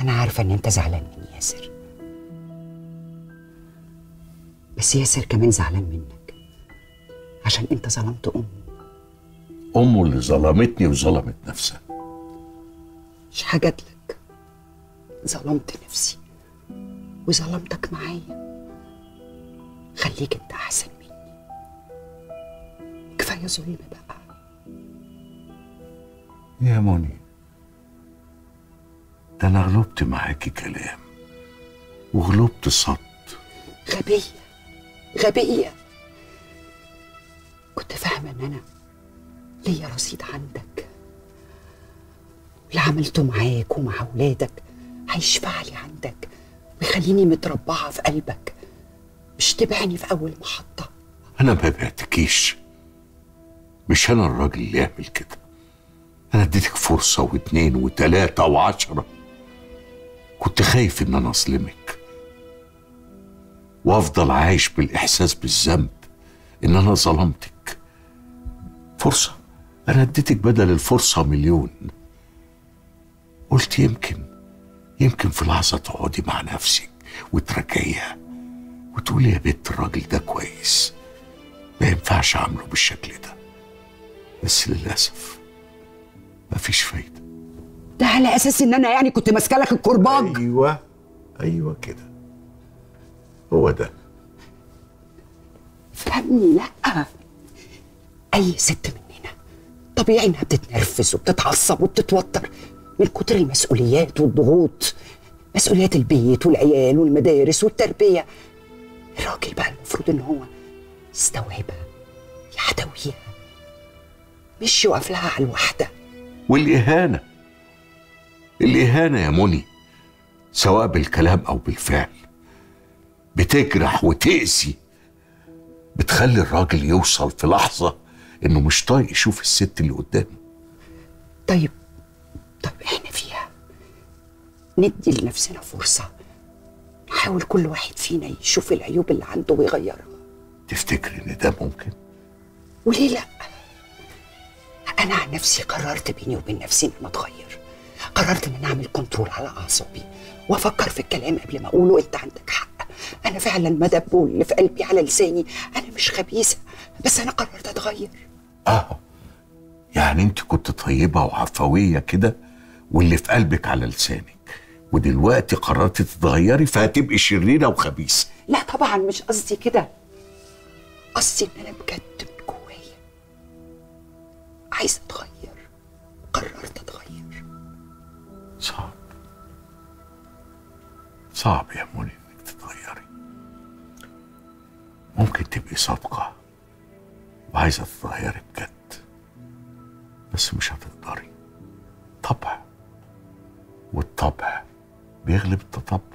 انا عارفه ان انت زعلان من ياسر بس ياسر كمان زعلان منك عشان انت ظلمت امه امه اللي ظلمتني وظلمت نفسها مش حاجات لك ظلمت نفسي وظلمتك معايا خليك انت احسن مني كفايه ظلم بقى يا منى ده انا غلبت معاكي كلام وغلبت صد غبيه غبيه كنت فاهمه ان انا ليا رصيد عندك اللي عملته معاك ومع اولادك هيشفع لي عندك ويخليني متربعه في قلبك مش تبعني في اول محطه انا ما بعتكيش مش انا الراجل اللي يعمل كده انا اديتك فرصه واتنين وتلاته وعشره كنت خايف ان انا اظلمك وافضل عايش بالاحساس بالذنب ان انا ظلمتك فرصه انا اديتك بدل الفرصه مليون قلت يمكن يمكن في لحظه تقعدي مع نفسك وتراجعيها وتقولي يا بنت الراجل ده كويس ما ينفعش اعمله بالشكل ده بس للاسف مفيش فايده ده على اساس ان انا يعني كنت ماسكه لك الكرباج ايوه ايوه كده هو ده فهمني لا اي ست مننا طبيعي انها بتتنرفز وبتتعصب وبتتوتر من كتر المسؤوليات والضغوط مسؤوليات البيت والعيال والمدارس والتربيه الراجل بقى المفروض ان هو يستوعبها يحتويها مش يقف لها على الوحده والاهانه الاهانه يا مني سواء بالكلام او بالفعل بتجرح وتأذي بتخلي الراجل يوصل في لحظه انه مش طايق يشوف الست اللي قدامه طيب طيب احنا فيها ندي لنفسنا فرصة نحاول كل واحد فينا يشوف العيوب اللي عنده ويغيرها تفتكري ان ده ممكن وليه لا انا عن نفسي قررت بيني وبين نفسي ان انا اتغير قررت ان انا اعمل كنترول على اعصابي وافكر في الكلام قبل ما اقوله انت عندك حق انا فعلا مدب اللي في قلبي على لساني انا مش خبيثه بس انا قررت اتغير اه يعني انت كنت طيبه وعفويه كده واللي في قلبك على لسانك ودلوقتي قررتي تتغيري فهتبقي شريره وخبيثه لا طبعا مش قصدي كده قصدي ان انا بجد من جوايا عايزه اتغير قررت اتغير صعب صعب يا منى انك تتغيري ممكن تبقي صادقه وعايزه تتغيري بجد بس مش هتقدري طبع والطبع بيغلب التطبع